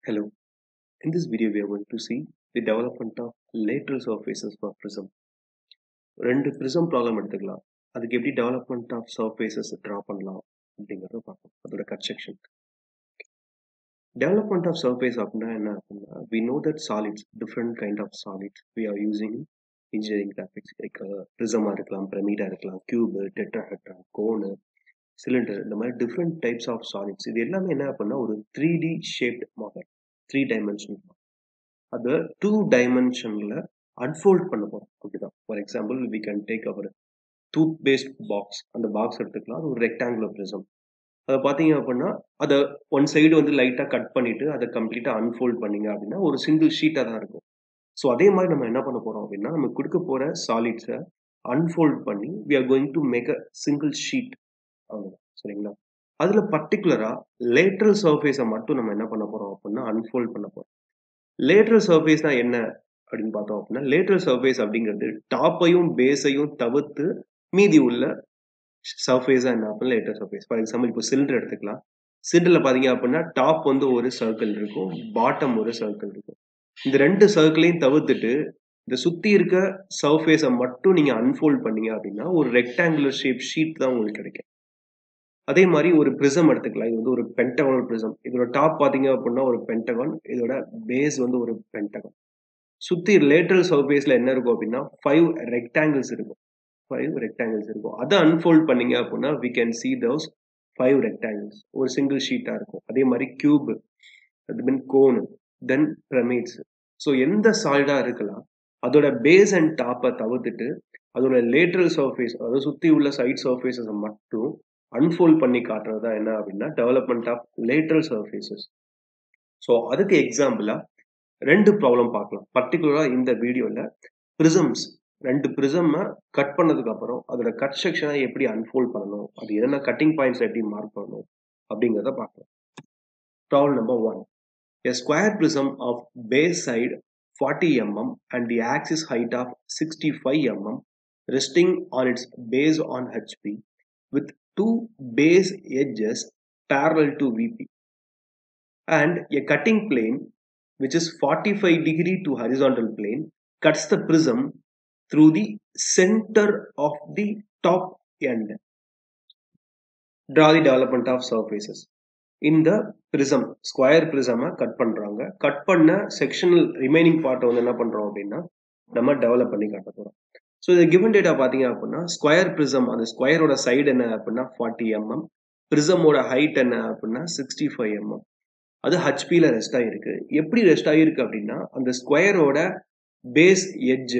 Hello. In this video, we are going to see the development of lateral surfaces for prism. ரெண்டு prism problem எடுத்துக்கலாம் அதுக்கு எப்படி development of surfaces draw பண்ணலாம் அப்படிங்கிறத பார்ப்போம் அதோட cut section development of surface அப்படின்னா என்ன அப்படின்னா we know that solids different kind of solids we are using engineering graphics like ப்ரிசமாக இருக்கலாம் பிரமிடாக இருக்கலாம் கியூபு டெட்ராஹெட்ரா கோனு சிலிண்டர் இந்த மாதிரி டிஃப்ரெண்ட் டைப்ஸ் ஆஃப் சாலிட்ஸ் இது எல்லாமே என்ன அப்படின்னா ஒரு three D shaped model three dimension அதை டூ டைமென்ஷனில் அன்ஃபோல்ட் பண்ண போகிறோம் அப்படிதான் for example we can take our toothpaste box அந்த பாக்ஸ் எடுத்துக்கலாம் அது ஒரு ரெக்டாங்குலர் ப்ரிசம் அதை பார்த்தீங்க அப்படின்னா அதை ஒன் சைடு வந்து லைட்டாக கட் பண்ணிவிட்டு அதை கம்ப்ளீட்டாக அன்ஃபோல்ட் பண்ணீங்க அப்படின்னா ஒரு சிங்கிள் ஷீட்டாக தான் இருக்கும் ஸோ அதே மாதிரி நம்ம என்ன பண்ண போகிறோம் அப்படின்னா நம்ம கொடுக்க போகிற சாலிட்ஸை அன்ஃபோல்ட் பண்ணி we are going to make a single sheet அவ்வளோதான் சரிங்களா அதில் பர்டிகுலராக லேட்ரல் சர்ஃபேஸை மட்டும் நம்ம என்ன பண்ண போகிறோம் அப்படின்னா அன்ஃபோல்ட் பண்ண போகிறோம் லேட்ரல் சர்ஃபேஸ்னா என்ன அப்படின்னு பார்த்தோம் அப்படின்னா லேட்ரல் சர்ஃபேஸ் அப்படிங்கிறது டாப்பையும் பேஸையும் தவிர்த்து மீதி உள்ள சர்ஃபேஸா என்ன அப்படின்னா லேட்டர் சர்ஃபேஸ் ஃபார் எக்ஸாம்பிள் இப்போ சிலிண்டர் எடுத்துக்கலாம் சிலிண்டரில் பார்த்தீங்க அப்படின்னா டாப் வந்து ஒரு சர்க்கிள் இருக்கும் பாட்டம் ஒரு சர்க்கிள் இருக்கும் இந்த ரெண்டு சர்க்கிளையும் தவிர்த்துட்டு இந்த சுற்றி இருக்க சர்ஃபேஸை மட்டும் நீங்கள் அன்ஃபோல்ட் பண்ணீங்க அப்படின்னா ஒரு ரெக்டாங்குலர் ஷேப் ஷீட் தான் உங்களுக்கு கிடைக்கும் அதே மாதிரி ஒரு ப்ரிசம் எடுத்துக்கலாம் இது வந்து ஒரு பென்டகானல் ப்ரிசம் இதோட டாப் பார்த்தீங்க அப்படின்னா ஒரு பென்டகான் இதோட பேஸ் வந்து ஒரு பென்டகான் சுற்றி லேட்டரல் சர்ஃபேஸில் என்ன இருக்கும் அப்படின்னா ஃபைவ் ரெக்டாங்கிள்ஸ் இருக்கும் ஃபைவ் ரெக்டாங்கிள்ஸ் இருக்கும் அதை அன்ஃபோல்ட் பண்ணீங்க அப்படின்னா we can see those five rectangles ஒரு சிங்கிள் ஷீட்டாக இருக்கும் அதே மாதிரி கியூப் அது மீன் கோனு தென் பிரமிட்ஸ் ஸோ எந்த சால்டாக இருக்கலாம் அதோட பேஸ் அண்ட் டாப்பை தவிர்த்துட்டு அதோட லேட்ரல் சர்ஃபேஸ் அதாவது சுற்றி உள்ள சைட் சர்ஃபேஸஸை மட்டும் அன்ஃபோல்ட் பண்ணி காட்டுறது தான் என்ன அப்படின்னா development of lateral surfaces so அதுக்கு எக்ஸாம்பிளாக ரெண்டு ப்ராப்ளம் பார்க்கலாம் பர்டிகுலராக இந்த வீடியோவில் ப்ரிசம்ஸ் ரெண்டு ப்ரிசம்மை கட் பண்ணதுக்கு அப்புறம் அதோட கட் செக்ஷனை எப்படி அன்ஃபோல்ட் பண்ணணும் அது என்னென்ன கட்டிங் பாயிண்ட்ஸ் எப்படி மார்க் பண்ணணும் அப்படிங்கிறத பார்க்கலாம் problem number one a square prism of base side forty mm and the axis height of sixty five mm resting on its base on HP with two base edges parallel to VP and a cutting plane which is 45 degree to horizontal plane cuts the prism through the center of the top end. Draw the development of surfaces. இந்த prism square ப்ரிசமை cut பண்ணுறாங்க cut பண்ண sectional remaining பார்ட்டை வந்து என்ன பண்ணுறோம் அப்படின்னா நம்ம டெவலப் பண்ணி காட்ட போகிறோம் ஸோ இது கிவன் டேட்டா பார்த்தீங்க அப்படின்னா ஸ்கொயர் ப்ரிசம் அந்த ஸ்கொயரோட சைடு என்ன அப்படின்னா ஃபார்ட்டி எம்எம் ப்ரிசமோட ஹைட் என்ன அப்படின்னா சிக்ஸ்டி ஃபைவ் எம்எம் அது ஹச்பியில் ரெஸ்ட் ஆகிருக்கு எப்படி ரெஸ்ட் ஆகிருக்கு அப்படின்னா அந்த ஸ்கொயரோட பேஸ் எட்ஜ்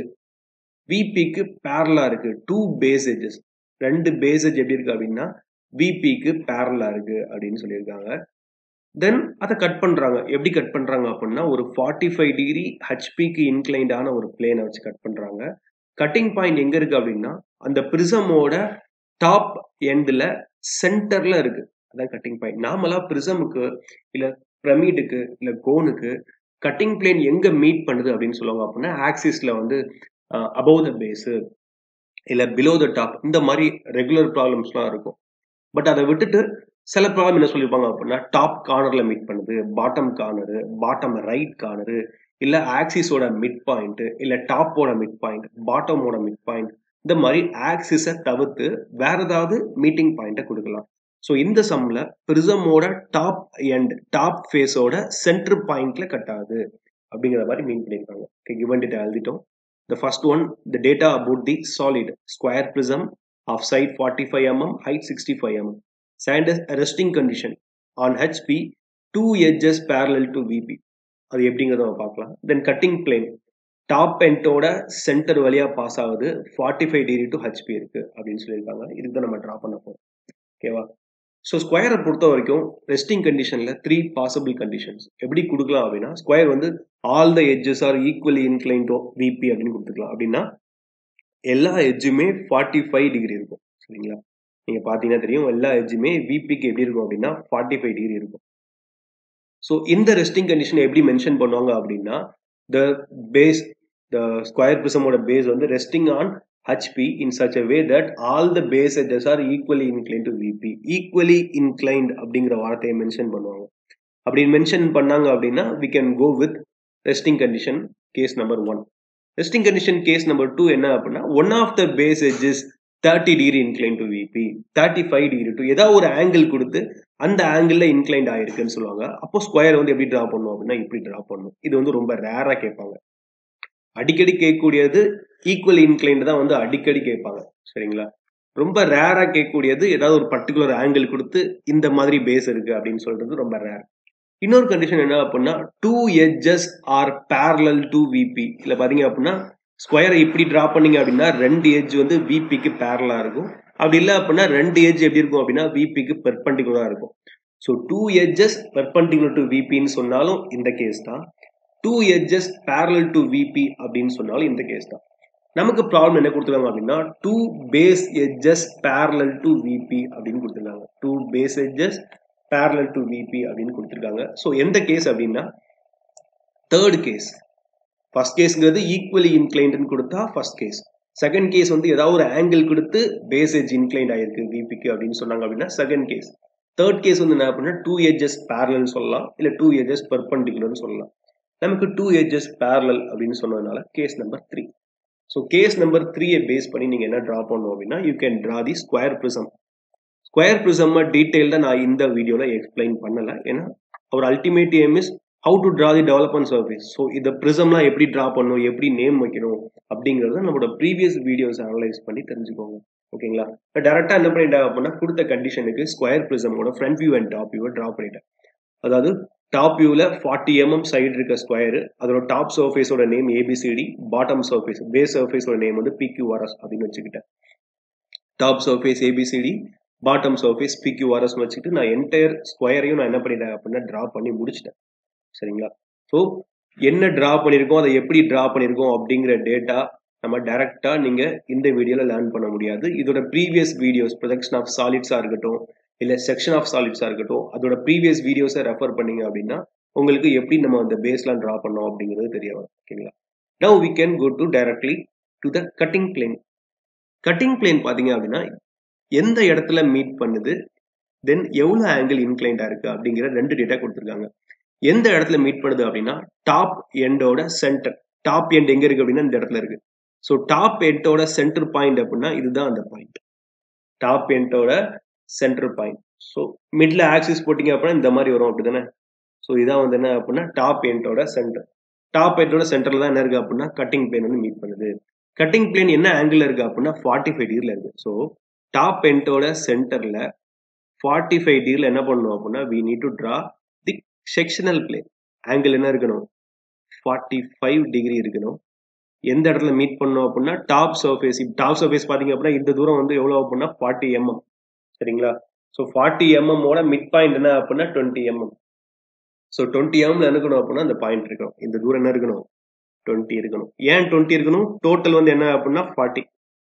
விபிக்கு பேரலாக இருக்கு டூ பேஸ் எட்ஜஸ் ரெண்டு பேஸ் எட்ஜ் எப்படி இருக்கு அப்படின்னா விபிக்கு பேரலாக இருக்கு அப்படின்னு சொல்லியிருக்காங்க தென் அதை கட் பண்ணுறாங்க எப்படி கட் பண்ணுறாங்க அப்படின்னா ஒரு ஃபார்ட்டி ஃபைவ் டிகிரி ஹச்பிக்கு இன்க்ளைண்டான ஒரு பிளேனை வச்சு கட் பண்ணுறாங்க கட்டிங் பாயிண்ட் எங்க இருக்கு அப்படின்னா அந்த பிரிசமோட டாப் எண்டில் சென்டர்ல இருக்கு அதான் கட்டிங் பாயிண்ட் நார்மலா பிரிசமுக்கு இல்ல பிரமிடுக்கு இல்ல கோனுக்கு கட்டிங் பிளேன் எங்க மீட் பண்ணுது அப்படின்னு சொல்லுவாங்க அப்படின்னா ஆக்சிஸ்ல வந்து அபவ் த பேஸு இல்ல பிலோ த டாப் இந்த மாதிரி ரெகுலர் ப்ராப்ளம்ஸ்லாம் இருக்கும் பட் அதை விட்டுட்டு சில ப்ராப்ளம் என்ன சொல்லியிருப்பாங்க அப்படின்னா டாப் கார்னர்ல மீட் பண்ணுது bottom corner bottom right corner இல்ல ஆக்சிஸோட மிட் பாயிண்ட் இல்ல டாப்போட மிட் பாயிண்ட் பாட்டமோட மிட் பாயிண்ட் இந்த மாதிரி ஆக்சிஸை தவிர்த்து வேற ஏதாவது மீட்டிங் பாயிண்ட்டை கொடுக்கலாம் ஸோ இந்த சம்ல பிரிசமோட டாப் எண்ட் டாப் ஃபேஸோட சென்டர் பாயிண்ட்ல கட் ஆகுது அப்படிங்கிற மாதிரி மீன் பண்ணியிருக்காங்க ஓகே கிவன் டேட்டா எழுதிட்டோம் the first one the data about the solid square prism of side forty five mm height sixty five mm and resting condition on HP two edges parallel to VP அது எப்படிங்கிறத நம்ம பார்க்கலாம் then cutting plane top எண்டோட centre வழியாக pass ஆகுது forty five degree to HP இருக்கு அப்படின்னு சொல்லியிருக்காங்க இதுக்கு தான் நம்ம ட்ரா பண்ண போகிறோம் ஓகேவா ஸோ ஸ்கொயரை பொறுத்த வரைக்கும் ரெஸ்டிங் கண்டிஷனில் த்ரீ பாசிபிள் கண்டிஷன்ஸ் எப்படி கொடுக்கலாம் அப்படின்னா ஸ்கொயர் வந்து all the edges are equally incline to VP அப்படின்னு கொடுத்துக்கலாம் அப்படின்னா எல்லா எட்ஜுமே ஃபார்ட்டி ஃபைவ் டிகிரி இருக்கும் சரிங்களா நீங்கள் பார்த்தீங்கன்னா தெரியும் எல்லா எட்ஜுமே விபிக்கு எப்படி இருக்கும் அப்படின்னா ஃபார்ட்டி ஃபைவ் டிகிரி இருக்கும் ஸோ இந்த ரெஸ்டிங் கண்டிஷன் எப்படி மென்ஷன் பண்ணுவாங்க அப்படின்னா த பேஸ் த ஸ்கொயர் பிரிசமோட பேஸ் வந்து resting on HP in such a way that all the base edges are equally incline to VP equally inclined அப்படிங்கிற வார்த்தையை mention பண்ணுவாங்க அப்படின்னு மென்ஷன் பண்ணாங்க அப்படின்னா we can go with resting condition case number one resting condition case number two என்ன அப்படின்னா one of the base edges thirty degree incline to VP thirty five degree to ஏதாவது ஒரு ஆங்கிள் கொடுத்து அந்த ஆங்கிளில் இன்க்ளைண்ட் ஆயிருக்குன்னு சொல்லுவாங்க அப்போ ஸ்கொயர் வந்து எப்படி ட்ரா பண்ணும் அப்படின்னா இப்படி ட்ரா பண்ணும் இது வந்து ரொம்ப ரேராக கேட்பாங்க அடிக்கடி கேட்கக்கூடியது ஈக்குவல் இன்க்ளைண்ட் தான் வந்து அடிக்கடி கேட்பாங்க சரிங்களா ரொம்ப ரேராக கேட்கக்கூடியது ஏதாவது ஒரு பர்டிகுலர் ஆங்கிள் கொடுத்து இந்த மாதிரி பேஸ் இருக்கு அப்படின்னு சொல்றது ரொம்ப ரேர் இன்னொரு கண்டிஷன் என்ன அப்படின்னா two edges are parallel to VP இல்லை பார்த்தீங்க அப்படின்னா ஸ்கொயரை இப்படி ட்ரா பண்ணீங்க அப்படின்னா ரெண்டு எட்ஜ் வந்து விபிக்கு பேரலா இருக்கும் அப்படி இல்லை அப்படின்னா ரெண்டு எட்ஜ் எப்படி இருக்கும் அப்படின்னா விபிக்கு பெர்பண்டிகுலரா இருக்கும் so two edges perpendicular to விபின்னு சொன்னாலும் இந்த கேஸ் தான் two edges parallel to VP அப்படின்னு சொன்னாலும் இந்த கேஸ் தான் நமக்கு ப்ராப்ளம் என்ன கொடுத்துருக்காங்க அப்படின்னா two base edges parallel to VP அப்படின்னு கொடுத்துருக்காங்க two base edges parallel to VP அப்படின்னு கொடுத்துருக்காங்க ஸோ எந்த கேஸ் அப்படின்னா தேர்ட் கேஸ் ஃபர்ஸ்ட் கேஸ்ங்கிறது ஈக்குவலி இன்க்ளைண்ட்னு கொடுத்தா ஃபர்ஸ்ட் கேஸ் செகண்ட் கேஸ் வந்து ஏதாவது ஒரு ஆங்கிள் கொடுத்து பேஸ் எஜ் இன்க்ளைண்ட் ஆயிருக்கு விபிக்கு அப்படின்னு சொன்னாங்க அப்படின்னா செகண்ட் கேஸ் தேர்ட் கேஸ் வந்து என்ன அப்படின்னா டூ எஜஸ் பேரலல் சொல்லலாம் இல்லை டூ எஜஸ் பெர்பண்டிகுலர்னு சொல்லலாம் நமக்கு டூ எஜஸ் பேரலல் அப்படின்னு சொன்னதுனால case number three so case number த்ரீயை பேஸ் பண்ணி நீங்கள் என்ன ட்ரா பண்ணணும் அப்படின்னா you can draw the square prism square prism டீட்டெயில்டாக நான் இந்த வீடியோவில் எக்ஸ்பிளைன் பண்ணலை ஏன்னா our ultimate aim is how to draw the development surface so இந்த ப்ரிசம்லாம் எப்படி ட்ரா பண்ணணும் எப்படி நேம் வைக்கணும் அப்படிங்கிறத நம்மளோட ப்ரீவியஸ் வீடியோஸ் அனலைஸ் பண்ணி தெரிஞ்சுக்கோங்க ஓகேங்களா டேரெக்டாக என்ன பண்ணிட்டேன் அப்படின்னா கொடுத்த கண்டிஷனுக்கு ஸ்கொயர் ப்ரிசமோட ஃப்ரண்ட் வியூ அண்ட் டாப் வியூவை ட்ரா பண்ணிட்டேன் அதாவது டாப் வியூவில் ஃபார்ட்டி எம்எம் சைடு இருக்க ஸ்கொயர் அதோட டாப் சர்ஃபேஸோட name ABCD bottom surface base சர்ஃபேஸோட நேம் வந்து பிக்யூஆர்எஸ் அப்படின்னு வச்சுக்கிட்டேன் top surface ABCD bottom surface PQRS வச்சுக்கிட்டு நான் என்டையர் ஸ்கொயரையும் நான் என்ன பண்ணிட்டேன் அப்படின்னா ட்ரா பண்ணி முடிச்சிட்டேன் சரிங்களா ஸோ என்ன ட்ரா பண்ணியிருக்கோம் அதை எப்படி ட்ரா பண்ணியிருக்கோம் அப்படிங்கிற டேட்டா நம்ம டைரக்டாக நீங்கள் இந்த வீடியோவில் லேர்ன் பண்ண முடியாது இதோட ப்ரீவியஸ் வீடியோஸ் ப்ரொடக்ஷன் ஆஃப் சாலிட்ஸாக இருக்கட்டும் இல்லை செக்ஷன் ஆஃப் சாலிட்ஸாக இருக்கட்டும் அதோட ப்ரீவியஸ் வீடியோஸை ரெஃபர் பண்ணீங்க அப்படின்னா உங்களுக்கு எப்படி நம்ம அந்த பேஸ்லாம் ட்ரா பண்ணோம் அப்படிங்கிறது தெரிய வரும் ஓகேங்களா now we can go to directly to the cutting plane cutting plane பார்த்தீங்க அப்படின்னா எந்த இடத்துல மீட் பண்ணுது தென் எவ்வளோ ஆங்கிள் இன்க்ளைண்டாக இருக்கு அப்படிங்கிற ரெண்டு டேட்டா கொடுத்துருக்காங்க எந்த இடத்துல மீட் பண்ணுது அப்படின்னா டாப் எண்டோட சென்டர் டாப் எண்ட் எங்க இருக்கு அப்படின்னா இந்த இடத்துல இருக்கு ஸோ டாப் எண்டோட சென்டர் பாயிண்ட் அப்படின்னா இதுதான் அந்த பாயிண்ட் டாப் எண்டோட சென்டர் பாயிண்ட் ஸோ மிட்ல ஆக்சிஸ் போட்டிங்க அப்படின்னா இந்த மாதிரி வரும் அப்படி தானே ஸோ இதான் வந்து என்ன அப்படின்னா டாப் எண்டோட சென்டர் டாப் எண்டோட சென்டர்ல தான் என்ன இருக்கு அப்படின்னா கட்டிங் பிளேன் வந்து மீட் பண்ணுது கட்டிங் பிளேன் என்ன ஆங்கிள் இருக்கு அப்படின்னா ஃபார்ட்டி ஃபைவ் டிகிரில இருக்கு ஸோ டாப் எண்டோட சென்டர்ல ஃபார்ட்டி ஃபைவ் டிகிரில என்ன பண்ணணும் அப்படின்னா we need to draw the sectional plane angle என்ன இருக்கணும் ஃபார்ட்டி ஃபைவ் டிகிரி இருக்கணும் எந்த இடத்துல மீட் பண்ணோம் அப்படின்னா டாப் சர்ஃபேஸ் டாப் சர்ஃபேஸ் பார்த்தீங்க அப்படின்னா இந்த தூரம் வந்து எவ்வளோ அப்படின்னா ஃபார்ட்டி எம்எம் சரிங்களா ஸோ ஃபார்ட்டி எம்எம்மோட மிட் பாயிண்ட் என்ன அப்படின்னா டுவெண்ட்டி எம்எம் ஸோ டுவெண்ட்டி எம்எம்ல இருக்கணும் அப்படின்னா அந்த பாயிண்ட் இருக்கணும் இந்த தூரம் என்ன இருக்கணும் டுவெண்ட்டி இருக்கணும் ஏன் டுவெண்ட்டி இருக்கணும் டோட்டல் வந்து என்ன அப்படின்னா ஃபார்ட்டி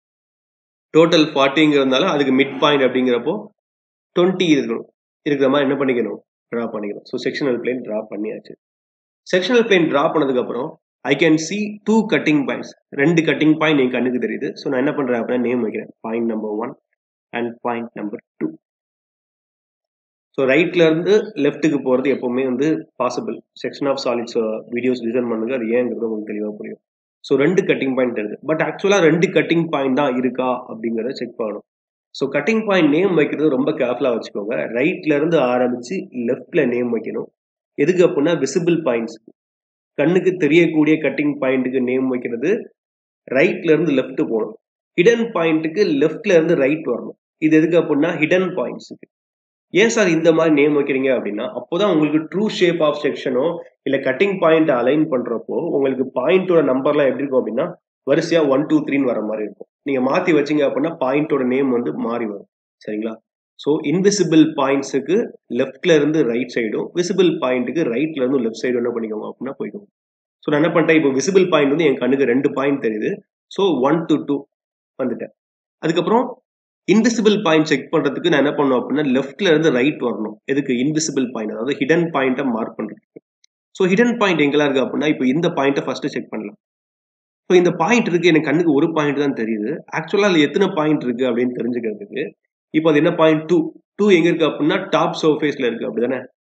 டோட்டல் ஃபார்ட்டிங்கிறதுனால அதுக்கு மிட் பாயிண்ட் அப்படிங்கிறப்போ டுவெண்ட்டி இருக்கணும் இருக்கிற மாதிரி என்ன பண்ணிக்கணும் ட்ரா பண்ணிக்கணும் ஸோ செக்ஷனல் பிளேன் ட்ரா பண்ணியாச்சு செக்ஷனல் பிளேன் ட்ரா பண்ணதுக்கப்புறம் I can see two cutting points ரெண்டு கட்டிங் பாயிண்ட் என் கண்ணுக்கு தெரியுது ஸோ நான் என்ன பண்ணுறேன் அப்படின்னா நேம் வைக்கிறேன் point number one and point number two so ரைட்ல இருந்து லெஃப்ட்டுக்கு போகிறது எப்பவுமே வந்து possible section of solids videos design பண்ணுங்க அது ஏங்கிறது உங்களுக்கு தெளிவாக புரியும் ஸோ ரெண்டு கட்டிங் பாயிண்ட் இருக்குது பட் ஆக்சுவலாக ரெண்டு கட்டிங் பாயிண்ட் தான் இருக்கா அப்படிங்கிறத செக் பண்ணணும் ஸோ கட்டிங் பாயிண்ட் நேம் வைக்கிறது ரொம்ப கேர்ஃபுல்லாக வச்சுக்கோங்க ரைட்ல இருந்து ஆரம்பிச்சு லெஃப்ட்ல நேம் வைக்கணும் எதுக்கு அப்படின்னா விசிபிள் பாயிண்ட்ஸ் கண்ணுக்கு தெரியக்கூடிய கட்டிங் பாயிண்ட்டுக்கு நேம் வைக்கிறது ரைட்ல இருந்து லெஃப்ட் போகணும் ஹிடன் பாயிண்ட்டுக்கு லெஃப்ட்ல இருந்து ரைட் வரணும் இது எதுக்கு அப்படின்னா ஹிடன் பாயிண்ட்ஸுக்கு ஏன் சார் இந்த மாதிரி நேம் வைக்கிறீங்க அப்படின்னா அப்போதான் உங்களுக்கு ட்ரூ ஷேப் ஆஃப் செக்ஷனோ இல்ல கட்டிங் பாயிண்ட் அலைன் பண்றப்போ உங்களுக்கு பாயிண்டோட நம்பர்லாம் எப்படி இருக்கும் அப்படின்னா வரிசையா ஒன் டூ த்ரீன்னு வர மாதிரி இருக்கும் நீங்க மாத்தி வச்சீங்க அப்படின்னா பாயிண்டோட நேம் வந்து மாறி வரும் சரிங்களா ஸோ இன்விசிபிள் பாயிண்ட்ஸுக்கு லெஃப்ட்ல இருந்து ரைட் சைடும் விசிபிள் பாயிண்ட்டுக்கு ரைட்ல இருந்து லெஃப்ட் சைடும் என்ன பண்ணிக்கோங்க அப்படின்னா போய்க்கோங்க ஸோ நான் என்ன பண்ணிட்டேன் இப்போ விசிபிள் பாயிண்ட் வந்து என் கண்ணுக்கு ரெண்டு பாயிண்ட் தெரியுது ஸோ ஒன் டு டூ வந்துட்டேன் அதுக்கப்புறம் இன்விசிபிள் பாயிண்ட் செக் பண்றதுக்கு நான் என்ன பண்ணுவேன் அப்படின்னா லெஃப்ட்ல இருந்து ரைட் வரணும் எதுக்கு இன்விசிபிள் பாயிண்ட் அதாவது ஹிடன் பாயிண்ட்டை மார்க் பண்றதுக்கு ஸோ ஹிடன் பாயிண்ட் எங்கெல்லாம் இருக்கு அப்படின்னா இப்போ இந்த பாயிண்ட்டை ஃபர்ஸ்ட் செக் பண்ணலாம் ஸோ இந்த பாயிண்ட் இருக்கு எனக்கு கண்ணுக்கு ஒரு பாயிண்ட் தான் தெரியுது ஆக்சுவலாக அதில் எத்தனை பாயிண்ட் இருக்கு அப்படின்னு தெரிஞ்சுக்கிறதுக்கு இப்போ அது என்ன பாயிண்ட் டூ டூ எங்க இருக்கு அப்படின்னா டாப் சர்ஃபேஸ்ல இருக்கு அப்படிதானே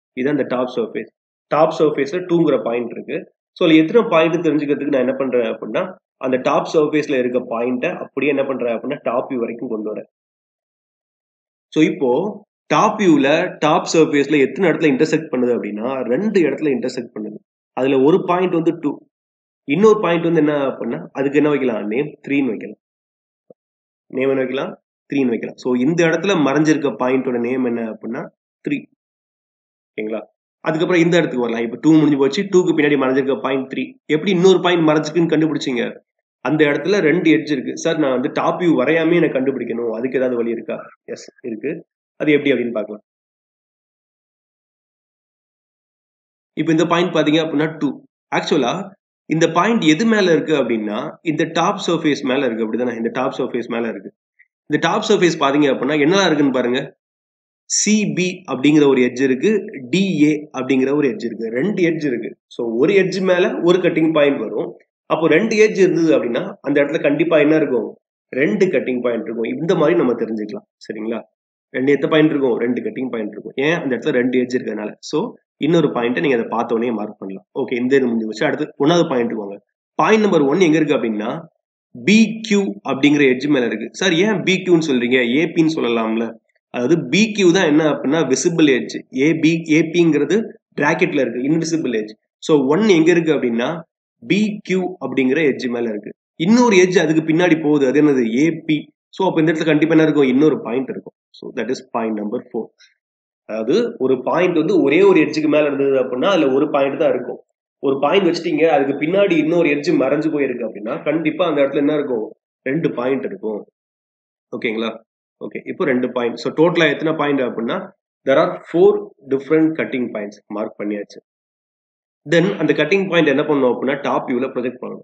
இதுதான் இந்த டாப் சர்ஃபேஸ் டாப் சர்ஃபேஸ்ல டூங்கிற பாயிண்ட் இருக்கு ஸோ அதில் எத்தனை பாயிண்ட் தெரிஞ்சுக்கிறதுக்கு நான் என்ன பண்றேன் அப்படின்னா அந்த டாப் சர்ஃபேஸ்ல இருக்க பாயிண்ட்டை அப்படியே என்ன பண்றேன் அப்படின்னா டாப் வியூ வரைக்கும் கொண்டு வரேன் ஸோ இப்போ டாப் வியூல டாப் சர்ஃபேஸ்ல எத்தனை இடத்துல இன்டர்செக்ட் பண்ணுது அப்படின்னா ரெண்டு இடத்துல இன்டர்செக்ட் பண்ணுது அதுல ஒரு பாயிண்ட் வந்து டூ இன்னொரு பாயிண்ட் வந்து என்ன அப்படின்னா அதுக்கு என்ன வைக்கலாம் நேம் த்ரீன்னு வைக்கலாம் நேம் என்ன வைக்கலாம் த்ரீன்னு வைக்கலாம் ஸோ இந்த இடத்துல மறைஞ்சிருக்க பாயிண்டோட நேம் என்ன அப்படின்னா த்ரீ ஓகேங்களா அதுக்கப்புறம் இந்த இடத்துக்கு வரலாம் இப்போ டூ முடிஞ்சு போச்சு டூக்கு பின்னாடி மறைஞ்சிருக்க பாயிண்ட் த்ரீ எப்படி இன்னொரு பாயிண்ட் மறைஞ்சிருக்குன்னு கண்டுபிடிச்சிங்க அந்த இடத்துல ரெண்டு எட்ஜ் இருக்கு சார் நான் வந்து டாப் வியூ வரையாமே எனக்கு கண்டுபிடிக்கணும் அதுக்கு ஏதாவது வழி இருக்கா எஸ் இருக்கு அது எப்படி அப்படின்னு பார்க்கலாம் இப்போ இந்த பாயிண்ட் பாத்தீங்க அப்படின்னா டூ ஆக்சுவலா இந்த பாயிண்ட் எது மேல இருக்கு அப்படின்னா இந்த டாப் சர்ஃபேஸ் மேல இருக்கு அப்படிதானே இந்த டாப் சர்ஃபேஸ் மேல இருக்கு இந்த டாப் சர்ஃபேஸ் பாத்தீங்க அப்படின்னா என்னலாம் இருக்குன்னு பாருங்க சிபி அப்படிங்கிற ஒரு எட்ஜ் இருக்கு டிஏ அப்படிங்கிற ஒரு எட்ஜ் இருக்கு ரெண்டு எட்ஜ் இருக்கு ஸோ ஒரு எட்ஜ் மேல ஒரு கட்டிங் பாயிண்ட் வரும் அப்போ ரெண்டு எட்ஜ் இருந்தது அப்படின்னா அந்த இடத்துல கண்டிப்பா என்ன இருக்கும் ரெண்டு கட்டிங் பாயிண்ட் இருக்கும் இந்த மாதிரி நம்ம தெரிஞ்சுக்கலாம் சரிங்களா ரெண்டு எத்த பாயிண்ட் இருக்கும் ரெண்டு கட்டிங் பாயிண்ட் இருக்கும் ஏன் அந்த இடத்துல ரெண்டு எட்ஜ் இருக்கிறதுனால ஸோ இன்னொரு பாயிண்ட்டை நீங்க அதை பார்த்தோன்னே மார்க் பண்ணலாம் ஓகே இந்த இது முடிஞ்சு வச்சு அடுத்து ஒன்னாவது பாயிண்ட் வாங்க பாயிண்ட் நம்பர் ஒன் எங்க இருக்கு அப்படின்னா பி கியூ அப்படிங்கிற எட்ஜ் மேல இருக்கு சார் ஏன் பி கியூன்னு சொல்றீங்க ஏபின்னு சொல்லலாம்ல அதாவது பி கியூ தான் என்ன அப்படின்னா விசிபிள் எட்ஜ் ஏபி ஏபிங்கிறது பிராக்கெட்ல இருக்கு இன்விசிபிள் எட்ஜ் ஸோ ஒன் எங்க இருக்கு அப்படின்னா பி கியூ அப்படிங்கிற எட்ஜ் மேல இருக்கு இன்னொரு எட்ஜ் அதுக்கு பின்னாடி போகுது அது என்னது ஏபி ஸோ அப்போ இந்த இடத்துல கண்டிப்பா என்ன இருக்கும் இன்னொரு பாயிண்ட் இருக்கும் so that is point number four அதாவது ஒரு பாயிண்ட் வந்து ஒரே ஒரு எட்ஜுக்கு மேல இருந்தது அப்படின்னா அதுல ஒரு பாயிண்ட் தான் இருக்கும் ஒரு பாயிண்ட் வச்சுட்டீங்க அதுக்கு பின்னாடி இன்னொரு எட்ஜ் மறைஞ்சு போயிருக்கு அப்படின்னா கண்டிப்பா அந்த இடத்துல என்ன இருக்கும் ரெண்டு பாயிண்ட் இருக்கும் ஓகேங்களா ஓகே இப்போ ரெண்டு பாயிண்ட் ஸோ டோட்டலா எத்தனை பாயிண்ட் அப்படின்னா there are four different cutting points mark பண்ணியாச்சு தென் அந்த கட்டிங் பாயிண்ட் என்ன பண்ணணும் அப்படின்னா டாப் வியூல ப்ரொஜெக்ட் பண்ணணும்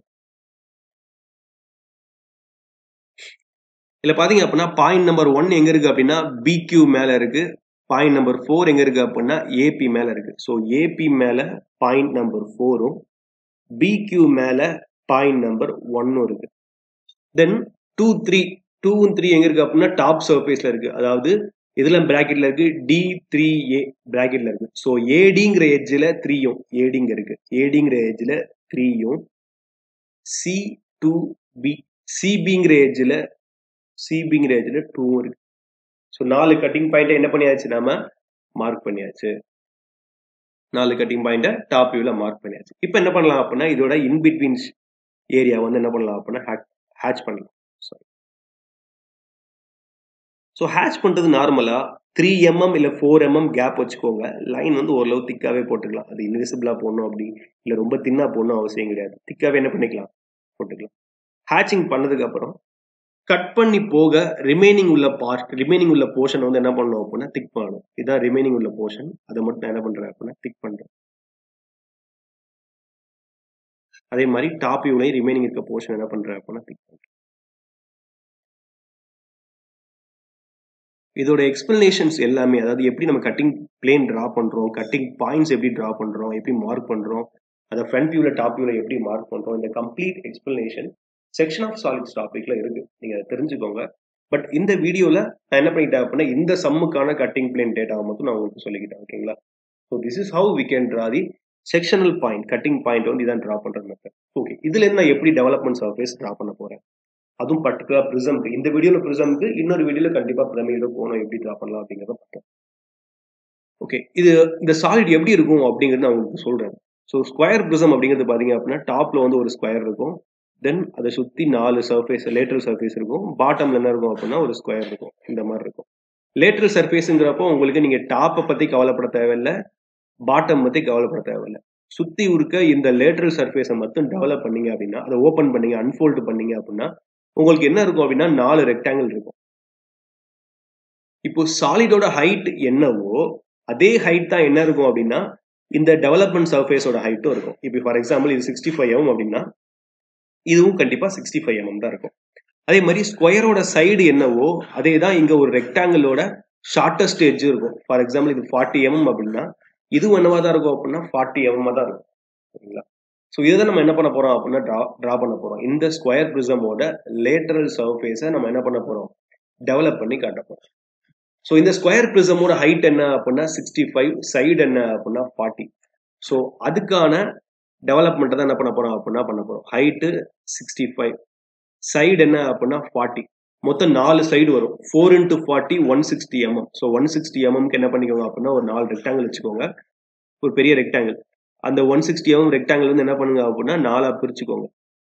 இதுல பாத்தீங்க அப்படின்னா பாயிண்ட் நம்பர் ஒன் எங்க இருக்கு அப்படின்னா பிக்யூ மேல இருக்கு பாயிண்ட் நம்பர் ஃபோர் எங்க இருக்கு அப்படின்னா ஏபி மேல இருக்கு ஸோ ஏபி மேல பாயிண்ட் நம்பர் ஃபோரும் பிக்யூ மேல பாயிண்ட் நம்பர் ஒன்னும் இருக்கு தென் டூ த்ரீ டூவும் த்ரீ எங்க இருக்கு அப்படின்னா டாப் சர்ஃபேஸ்ல இருக்கு அதாவது இதுல பிராக்கெட்ல இருக்கு டி த்ரீ ஏ பிராக்கெட்ல இருக்கு ஸோ ஏடிங்கிற எட்ஜில் த்ரீயும் ஏடிங்க இருக்கு ஏடிங்கிற எட்ஜில் த்ரீயும் சி டூ பி சிபிங்கிற எட்ஜில் சிபிங்கிற எட்ஜில் டூவும் இருக்கு ஸோ நாலு கட்டிங் பாயிண்ட்டை என்ன பண்ணியாச்சு நாம மார்க் பண்ணியாச்சு நாலு கட்டிங் பாயிண்ட்டை டாப் வியூல மார்க் பண்ணியாச்சு இப்போ என்ன பண்ணலாம் அப்படின்னா இதோட இன்பிட்வீன் ஏரியா வந்து என்ன பண்ணலாம் அப்படின்னா ஹேட்ச் பண்ணலாம் சாரி ஸோ ஹேட்ச் பண்ணுறது நார்மலாக த்ரீ எம்எம் இல்லை ஃபோர் எம்எம் கேப் வச்சுக்கோங்க லைன் வந்து ஓரளவு திக்காகவே போட்டுக்கலாம் அது இன்விசிபிளாக போடணும் அப்படி இல்லை ரொம்ப தின்னாக போடணும் அவசியம் கிடையாது திக்காகவே என்ன பண்ணிக்கலாம் போட்டுக்கலாம் ஹேட்சிங் பண்ணதுக்கு அப்புறம் கட் பண்ணி போக ரிமைனிங் உள்ள பார்ட் ரிமைனிங் உள்ள போர்ஷன் வந்து என்ன பண்ணணும் அப்படின்னா திக் பண்ணணும் இதான் ரிமைனிங் உள்ள போர்ஷன் அதை மட்டும் நான் என்ன பண்றேன் அப்படின்னா திக் பண்றேன் அதே மாதிரி டாப் வியூலையும் ரிமைனிங் இருக்க போர்ஷன் என்ன பண்றேன் அப்படின்னா திக் பண்றேன் இதோட எக்ஸ்பிளனேஷன்ஸ் எல்லாமே அதாவது எப்படி நம்ம கட்டிங் பிளேன் ட்ரா பண்றோம் கட்டிங் பாயிண்ட்ஸ் எப்படி ட்ரா பண்றோம் எப்படி மார்க் பண்றோம் அதை ஃப்ரண்ட் வியூல டாப் வியூல எப்படி மார்க் பண்றோம் இந்த complete explanation section of solids டாபிக்ல இருக்கு நீங்க அதை தெரிஞ்சுக்கோங்க பட் இந்த வீடியோல நான் என்ன பண்ணிட்டேன் அப்படின்னா இந்த சம்முக்கான கட்டிங் பிளேன் டேட்டாவை மட்டும் நான் உங்களுக்கு சொல்லிக்கிட்டேன் ஓகேங்களா so this is how we can draw the sectional point cutting point வந்து இதான் ட்ரா பண்ற மெத்தட் ஓகே இதுல இருந்து நான் எப்படி டெவலப்மெண்ட் சர்ஃபேஸ் ட்ரா பண்ண போறேன் அதுவும் பர்டிகுலர் ப்ரிசம்க்கு இந்த வீடியோல ப்ரிசம்க்கு இன்னொரு வீடியோல கண்டிப்பா பிரமிடோ போனோம் எப்படி ட்ரா பண்ணலாம் அப்படிங்கிறத பார்த்தோம் ஓகே இது இந்த சாலிட் எப்படி இருக்கும் அப்படிங்கிறது நான் உங்களுக்கு சொல்றேன் ஸோ ஸ்கொயர் ப்ரிசம் அப்படிங்கிறது பாத்தீங்க அப்படின்னா டாப்ல வந்து ஒரு ஸ்கொயர் இருக்கும் தென் அதை சுத்தி நாலு சர்ஃபேஸ் லேட்டரல் சர்ஃபேஸ் இருக்கும் பாட்டம்ல என்ன இருக்கும் அப்படின்னா ஒரு ஸ்கொயர் இருக்கும் இந்த மாதிரி இருக்கும் லேட்டரல் சர்ஃபேஸுங்கிறப்போ உங்களுக்கு நீங்க டாப்பை பத்தி கவலைப்பட தேவையில்ல பாட்டம் பத்தி கவலைப்பட தேவையில்ல சுத்தி இருக்க இந்த லேட்டரல் சர்ஃபேஸை மட்டும் டெவலப் பண்ணீங்க அப்படின்னா அதை ஓப்பன் பண்ணீங்க அன்ஃபோல்டு பண்ணீங்க அப்படின்னா உங்களுக்கு என்ன இருக்கும் அப்படின்னா நாலு ரெக்டாங்கிள் இருக்கும் இப்போ சாலிடோட ஹைட் என்னவோ அதே ஹைட் தான் என்ன இருக்கும் அப்படின்னா இந்த டெவலப்மெண்ட் சர்ஃபேஸோட ஹைட்டும் இருக்கும் இப்போ ஃபார் எக்ஸாம்பிள் இது சிக்ஸ்டி ஃபைவ் எம் அப்படின்னா இதுவும் கண்டிப்பா சிக்ஸ்டி ஃபைவ் எம்எம் தான் இருக்கும் அதே மாதிரி ஸ்கொயரோட சைடு என்னவோ அதே தான் இங்க ஒரு ரெக்டாங்கிளோட ஷார்டஸ்ட் எட்ஜ் இருக்கும் ஃபார் எக்ஸாம்பிள் இது ஃபார்ட்டி எம்எம் அப்படின்னா இதுவும் என்னவா தான் இருக்கும் அப்படின்னா ஃபார்ட்டி எம்எம் தான் இருக்கும் சரிங்களா ஸோ இதுதான் நம்ம என்ன பண்ண போறோம் அப்படின்னா ட்ரா ட்ரா பண்ண போறோம் இந்த ஸ்கொயர் ப்ரிசமோட லேட்டரல் சர்ஃபேஸை நம்ம என்ன பண்ண போறோம் டெவலப் பண்ணி காட்ட போறோம் ஸோ இந்த ஸ்கொயர் ப்ரிசமோட ஹைட் என்ன அப்படின்னா சிக்ஸ்டி ஃபைவ் சைடு என்ன அப்படின்னா ஃபார்ட்டி ஸோ அதுக்கான டெவலப்மெண்ட்டை தான் என்ன பண்ண போறோம் அப்படின்னா பண்ண போறோம் ஹைட்டு சிக்ஸ்டி ஃபைவ் சைடு என்ன அப்படின்னா ஃபார்ட்டி மொத்தம் நாலு சைடு வரும் four into forty one sixty mm so one sixty எம்எம்க்கு என்ன பண்ணிக்கோங்க அப்படின்னா ஒரு நாலு ரெக்டாங்கிள் வச்சுக்கோங்க ஒரு பெரிய ரெக்டாங்கிள் அந்த ஒன் சிக்ஸ்டி எம்எம் ரெக்டாங்கிள் வந்து என்ன பண்ணுங்க அப்படின்னா நாலா பிரிச்சுக்கோங்க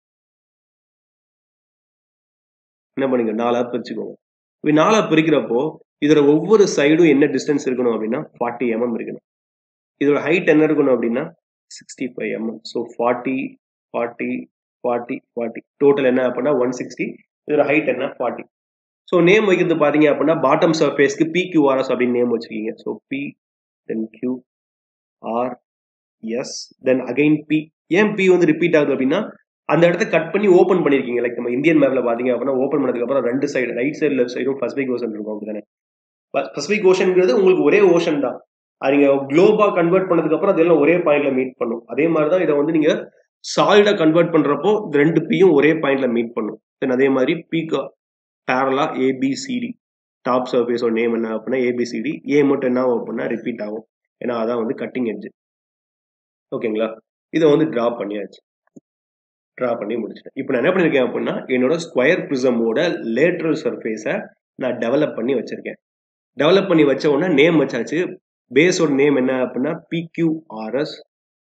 என்ன பண்ணுங்க நாலா பிரிச்சுக்கோங்க இப்படி நாலா பிரிக்கிறப்போ இதோட ஒவ்வொரு சைடும் என்ன டிஸ்டன்ஸ் இருக்கணும் அப்படின்னா ஃபார்ட்டி எம்எம் இருக்கணும் இதோட ஹைட் என்ன இருக்கணும் அப்படின்னா sixty five mm so forty forty forty forty total என்ன அப்படின்னா ஒன் சிக்ஸ்டி இதோட ஹைட் என்ன ஃபார்ட்டி ஸோ நேம் வைக்கிறது பார்த்தீங்க அப்படின்னா பாட்டம் சர்ஃபேஸ்க்கு பி கியூஆர்எஸ் அப்படின்னு நேம் வச்சுக்கீங்க so P then Q R S then again P ஏன் பி வந்து ரிப்பீட் ஆகுது அப்படின்னா அந்த இடத்த கட் பண்ணி ஓப்பன் பண்ணிருக்கீங்க லைக் நம்ம இந்தியன் மேப்ல பாத்தீங்க அப்படின்னா ஓப்பன் பண்ணதுக்கு அப்புறம் ரெண்டு சைடு ரைட் சைடு லெஃப்ட் சைடும் பசிபிக் ஓஷன் இருக்கும் அப்படிதானே பசிபிக் ஓஷன்ங்கிறது உங்களுக்கு ஒரே ஓஷன் தான் அது நீங்க குளோபா கன்வெர்ட் பண்ணதுக்கு அப்புறம் அதெல்லாம் ஒரே பாயிண்ட்ல மீட் பண்ணும் அதே மாதிரி தான் இதை வந்து நீங்க சாலிடா கன்வெர்ட் பண்றப்போ இந்த ரெண்டு பியும் ஒரே பாயிண்ட்ல மீட் பண்ணும் தென் அதே மாதிரி பீக்கா பேரலா ஏபிசிடி டாப் சர்ஃபேஸோட நேம் என்ன அப்படின்னா ஏபிசிடி ஏ மட்டும் என்ன ஆகும் அப்படின்னா ரிப்பீட் ஆகும் ஏன்னா அதான் வந்து கட்டிங் எட்ஜ் ஓகேங்களா இதை வந்து டிரா பண்ணியாச்சு ட்ரா பண்ணி முடிச்சிட்டேன் இப்போ நான் என்ன பண்ணியிருக்கேன் அப்படின்னா என்னோட ஸ்கொயர் ப்ரிசமோட லேட்ரல் சர்ஃபேஸை நான் டெவலப் பண்ணி வச்சிருக்கேன் டெவலப் பண்ணி வச்ச உடனே நேம் வச்சாச்சு பேஸோட நேம் என்ன அப்படின்னா பிக்யூஆர்எஸ்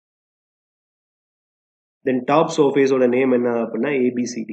தென் டாப் சர்ஃபேஸோட நேம் என்ன அப்படின்னா ஏபிசிடி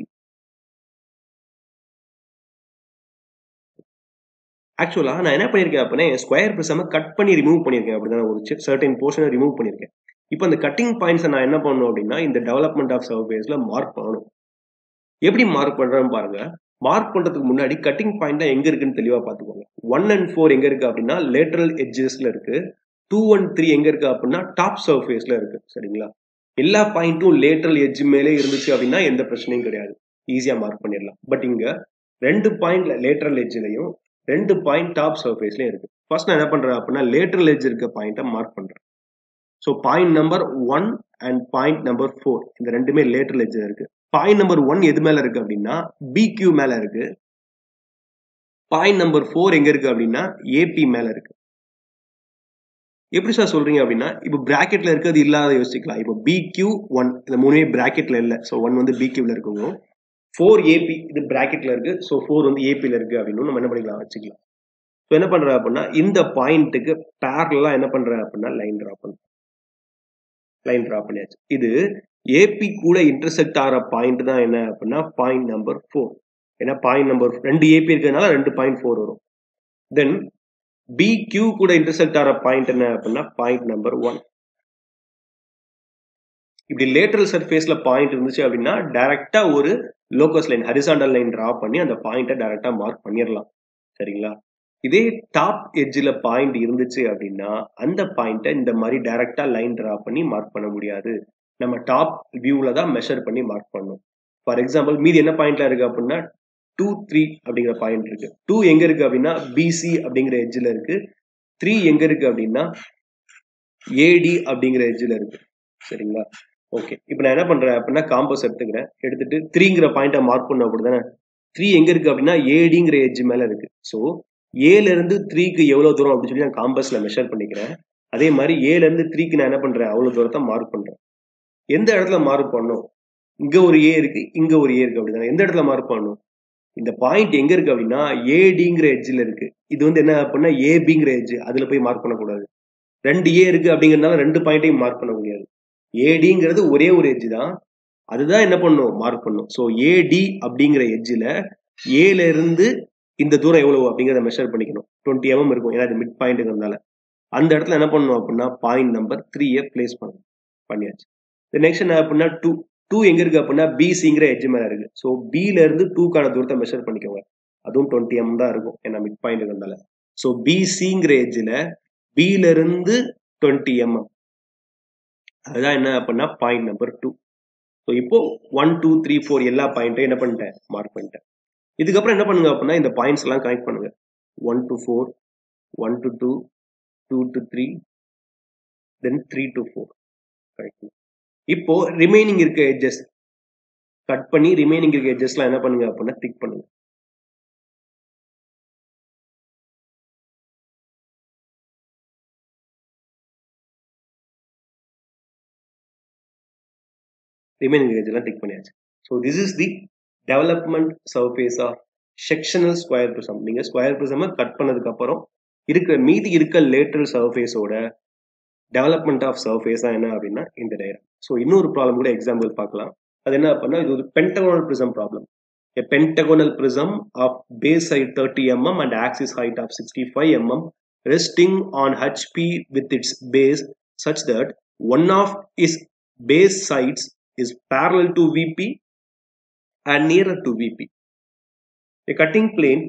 ஆக்சுவலாக நான் என்ன பண்ணியிருக்கேன் அப்படின்னா என் ஸ்கொயர் ப்ரிசமை கட் பண்ணி ரிமூவ் பண்ணியிருக்கேன் அப்படிதான் ஒரு சர்டன் போர்ஷனை ரிமூவ் பண்ணியிருக்கேன் இப்போ அந்த கட்டிங் பாயிண்ட்ஸை நான் என்ன பண்ணணும் அப்படின்னா இந்த டெவலப்மெண்ட் ஆஃப் சர்வேஸ்ல மார்க் பண்ணணும் எப்படி மார்க் பண்றேன்னு பாருங்க மார்க் பண்றதுக்கு முன்னாடி கட்டிங் பாயிண்ட் எங்க இருக்குன்னு தெளிவா பாத்துக்கோங்க ஒன் அண்ட் ஃபோர் எங்க இருக்கு அப்படின்னா லேட்டரல் எட்ஜஸ்ல இருக்கு டூ அண்ட் த்ரீ எங்க இருக்கு அப்படின்னா டாப் சர்ஃபேஸ்ல இருக்கு சரிங்களா எல்லா பாயிண்ட்டும் லேட்டரல் எட்ஜ் மேலே இருந்துச்சு அப்படின்னா எந்த பிரச்சனையும் கிடையாது ஈஸியா மார்க் பண்ணிடலாம் பட் இங்க ரெண்டு பாயிண்ட்ல லேட்டரல் எட்ஜ்லயும் ரெண்டு பாயிண்ட் டாப் சர்ஃபேஸ்லயும் இருக்கு ஃபர்ஸ்ட் நான் என்ன பண்றேன் அப்படின்னா லேட்டரல் எட்ஜ் இருக்க பாயிண்ட்டை மார்க் பண்றேன் so point number one and point number four இந்த ரெண்டுமே லேட்டரல் எட்ஜ் இருக்கு பாயிண்ட் நம்பர் ஒன் எது மேல இருக்கு அப்படின்னா பிக்யூ மேல இருக்கு பாயிண்ட் நம்பர் ஃபோர் எங்க இருக்கு அப்படின்னா ஏபி மேல இருக்கு எப்படி சார் சொல்றீங்க அப்படின்னா இப்போ பிராக்கெட்ல இருக்கிறது இல்லாத யோசிக்கலாம் இப்போ பிக்யூ ஒன் இந்த மூணுமே பிராக்கெட்ல இல்லை ஸோ ஒன் வந்து பிக்யூல இருக்குங்க ஃபோர் ஏபி இது பிராக்கெட்ல இருக்கு ஸோ ஃபோர் வந்து ஏபியில் இருக்கு அப்படின்னு நம்ம என்ன பண்ணிக்கலாம் வச்சுக்கலாம் ஸோ என்ன பண்ற அப்படின்னா இந்த பாயிண்ட்டுக்கு பேரலா என்ன பண்ற அப்படின்னா லைன் ட்ரா பண்ண லைன் ட்ரா பண்ணியாச்சு இது ஏபி கூட இன்டர்செக்ட் ஆகிற பாயிண்ட் தான் என்ன அப்படின்னா பாயிண்ட் நம்பர் ஃபோர் ஏன்னா பாயிண்ட் நம்பர் ரெண்டு ஏபி இருக்கிறதுனால ரெண்டு பாயிண்ட் ஃபோர் வரும் தென் பி கியூ கூட இன்டர்செக்ட் ஆகிற பாயிண்ட் என்ன அப்படின்னா பாயிண்ட் நம்பர் ஒன் இப்படி லேட்டரல் சர்ஃபேஸ்ல பாயிண்ட் இருந்துச்சு அப்படின்னா டைரக்டா ஒரு locus line horizontal line draw பண்ணி அந்த பாயிண்ட்டை டைரக்டா மார்க் பண்ணிடலாம் சரிங்களா இதே டாப் எட்ஜில் பாயிண்ட் இருந்துச்சு அப்படின்னா அந்த பாயிண்ட்டை இந்த மாதிரி டைரக்டா லைன் டிரா பண்ணி மார்க் பண்ண முடியாது நம்ம டாப் வியூல தான் மெஷர் பண்ணி மார்க் பண்ணணும் ஃபார் எக்ஸாம்பிள் மீதி என்ன பாயிண்ட்ல இருக்கு அப்படின்னா டூ த்ரீ அப்படிங்கிற பாயிண்ட் இருக்கு டூ எங்க இருக்கு அப்படின்னா பிசி அப்படிங்கிற எட்ஜில் இருக்கு த்ரீ எங்க இருக்கு அப்படின்னா ஏடி அப்படிங்கிற எட்ஜில் இருக்கு சரிங்களா ஓகே இப்போ நான் என்ன பண்றேன் அப்படின்னா காம்பஸ் எடுத்துக்கிறேன் எடுத்துட்டு த்ரீங்கிற பாயிண்ட்டை மார்க் பண்ண அப்படிதானே த்ரீ எங்க இருக்கு அப்படின்னா ஏடிங்கிற எட்ஜ் மேல இருக்கு ஸோ ஏல இருந்து த்ரீக்கு எவ்வளவு தூரம் அப்படின்னு சொல்லி நான் காம்பஸ்ல மெஷர் பண்ணிக்கிறேன் அதே மாதிரி ஏல இருந்து த்ரீக்கு நான் என்ன பண்றேன் அவ்வளவு தூரத்தை மார்க் பண்றேன் எந்த இடத்துல மார்க் பண்ணும் இங்க ஒரு ஏ இருக்கு இங்க ஒரு ஏ இருக்கு அப்படிதானே எந்த இடத்துல மார்க் பண்ணும் இந்த பாயிண்ட் எங்க இருக்கு அப்படின்னா ஏடிங்கிற எட்ஜில் இருக்கு இது வந்து என்ன அப்படின்னா ஏபிங்கிற எட்ஜ் அதுல போய் மார்க் பண்ணக்கூடாது ரெண்டு ஏ இருக்கு அப்படிங்கிறதுனால ரெண்டு பாயிண்ட்டையும் மார்க் பண்ண முடியாது ஏடிங்கிறது ஒரே ஒரு எட்ஜ் தான் அதுதான் என்ன பண்ணும் மார்க் பண்ணும் ஸோ ஏடி அப்படிங்கிற எட்ஜில் ஏல இருந்து இந்த தூரம் எவ்வளவு அப்படிங்கிறத மெஷர் பண்ணிக்கணும் டுவெண்ட்டி எம்எம் இருக்கும் ஏன்னா இது மிட் பாயிண்ட்டுங்கிறதுனால அந்த இடத்துல என்ன பண்ணணும் அப்படின்னா பாயிண்ட் நம்பர் த்ரீயை பிளேஸ் பண்ணணும் பண்ணியாச்சு நெக்ஸ்ட் என்ன அப்படின்னா டூ டூ எங்க இருக்கு அப்படின்னா பிசிங்கிற எட்ஜ் மேல இருக்கு ஸோ பில இருந்து டூக்கான தூரத்தை மெஷர் பண்ணிக்கோங்க அதுவும் டுவெண்ட்டி எம் தான் இருக்கும் ஏன்னா மிட் பாயிண்ட்டுங்கிறதுனால ஸோ பிசிங்கிற எட்ஜில் பில இருந்து டுவெண்ட்டி எம்எம் அதுதான் என்ன அப்படின்னா பாயிண்ட் நம்பர் டூ ஸோ இப்போ ஒன் டூ த்ரீ ஃபோர் எல்லா பாயிண்ட்டையும் என்ன பண்ணிட்டேன் மார்க் பண்ணிட்டேன் இதுக்கப்புறம் என்ன பண்ணுங்க அப்படின்னா இந்த பாயிண்ட்ஸ் எல்லாம் கனெக்ட் பண்ணுங்க one to four one to two two to three then three to four correct இப்போ ரிமைனிங் இருக்க எட்ஜஸ் கட் பண்ணி ரிமைனிங் இருக்க எட்ஜஸ்லாம் என்ன பண்ணுங்க அப்படின்னா டிக் பண்ணுங்க ரிமைனிங் ஏஜ் எல்லாம் டிக் பண்ணியாச்சு so this is the development surface of sectional square prism நீங்க ஸ்கொயர் ப்ரிசமை கட் பண்ணதுக்கு அப்புறம் இருக்கிற மீதி இருக்க லேட்டரல் சர்ஃபேஸோட டெவலப்மெண்ட் ஆஃப் சர்ஃபேஸ் தான் என்ன அப்படின்னா இந்த டயரம் ஸோ இன்னொரு ப்ராப்ளம் கூட எக்ஸாம்பிள் பார்க்கலாம் அது என்ன அப்படின்னா இது ஒரு pentagonal prism problem a pentagonal prism of base height 30 mm and axis height of 65 mm resting on HP with its base such that one of its base sides is parallel to VP and nearer to VP. A cutting plane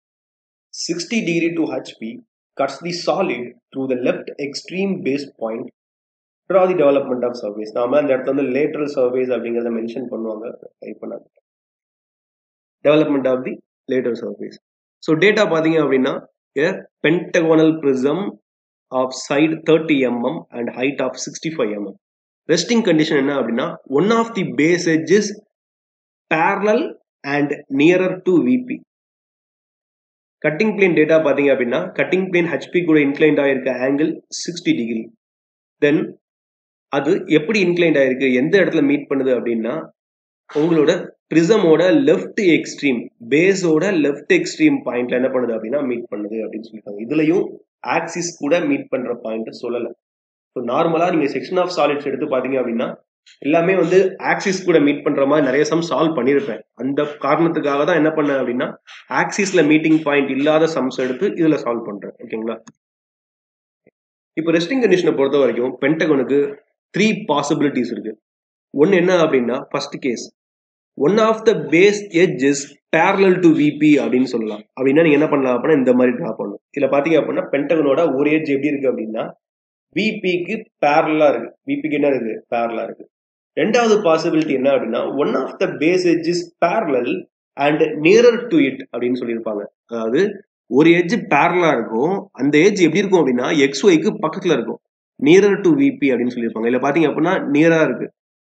60 degree to HP cuts the solid through the left extreme base point draw the development of surface நாம அந்த இடத்துல வந்து lateral surface அப்படிங்கறத mention பண்ணுவாங்க type பண்ணாங்க development of the lateral surface so data பாத்தீங்க அப்படின்னா a pentagonal prism of side 30 mm and height of 65 mm resting condition என்ன அப்படின்னா one of the base edges parallel and nearer to VP cutting plane data பாத்தீங்க அப்படின்னா cutting plane HP கூட inclined ஆயிருக்க angle sixty degree then அது எப்படி inclined ஆயிருக்கு எந்த இடத்துல மீட் பண்ணுது அப்படின்னா உங்களோட பிரிசமோட லெஃப்ட் எக்ஸ்ட்ரீம் பேஸோட லெஃப்ட் எக்ஸ்ட்ரீம் பாயிண்ட்ல என்ன பண்ணுது அப்படின்னா மீட் பண்ணுது அப்படின்னு சொல்லியிருக்காங்க இதுலயும் ஆக்சிஸ் கூட மீட் பண்ற பாயிண்ட் சொல்லல ஸோ நார்மலா நீங்க செக்ஷன் ஆஃப் சாலிட்ஸ் எடுத்து பாத்தீங்க அப்படின்னா எல்லாமே வந்து ஆக்சிஸ் கூட மீட் பண்ற மாதிரி நிறைய சம் சால்வ் பண்ணியிருப்பேன் அந்த காரணத்துக்காக தான் என்ன பண்ணேன் அப்படின்னா ஆக்சிஸ்ல மீட்டிங் பாயிண்ட் இல்லாத சம்ஸ் எடுத்து இதுல சால்வ் பண்றேன் ஓகேங்களா இப்போ ரெஸ்டிங் கண்டிஷனை பொறுத்த வரைக்கும் பென்டகனுக்கு த்ரீ பாசிபிலிட்டிஸ் இருக்கு ஒன்னு என்ன அப்படின்னா first case one of the base edge is parallel to VP அப்படின்னு சொல்லலாம் அப்படின்னா நீங்க என்ன பண்ணலாம் அப்படின்னா இந்த மாதிரி ட்ரா பண்ணணும் இதுல பாத்தீங்க அப்படின்னா பென்டகனோட ஒரு எஜ் எப்படி இருக்கு அப்படின்னா விபிக்கு பேரலா இருக்கு விபிக்கு என்ன இருக்கு பேரலா இருக்கு ரெண்டாவது பாசிபிலிட்டி என்ன அப்படின்னா one of the base edge is parallel and nearer to it அப்படின்னு சொல்லியிருப்பாங்க அதாவது ஒரு எஜ் பேரலா இருக்கும் அந்த எஜ் எப்படி இருக்கும் அப்படின்னா எக்ஸ் ஒய்க்கு பக்கத்துல இருக்கும் நியரர் டு விபி அப்படின்னு சொல்லியிருப்பாங்க இதுல பாத்தீங்க அப்படின்னா நியரா இருக்கு